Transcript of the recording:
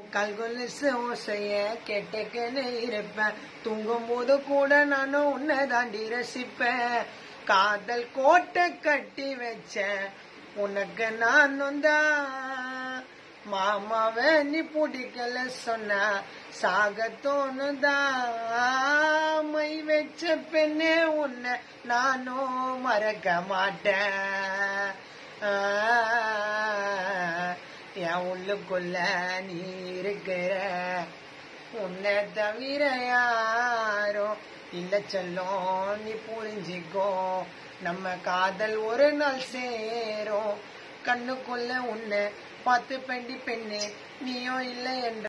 கல்கொலுசு ஓசைய கேட்டுக்கன்னு இருப்பேன் தூங்கும் போது கூட நானும் உன்னை தாண்டி ரசிப்பேன் காதல் கோட்டை கட்டி வச்சேன் உனக்கு நானும் தான் மாமாவை நீ பிடிக்கல சொன்ன சாக தோணுதான் மை வச்ச பெண்ணே உன்னை நானும் மறக்க மாட்டேன் ஆ, என் உள்ளுக்குள்ள நீ இருக்கிற உன்னை தவிர யாரும் இல்ல செல்லும் நீ புரிஞ்சிக்கோ நம்ம காதல் ஒரு நாள் சேரும் கண்ணுக்குள்ள உன்னை பார்த்து பெண்டி பெண்ணே நீயும் இல்லை என்ற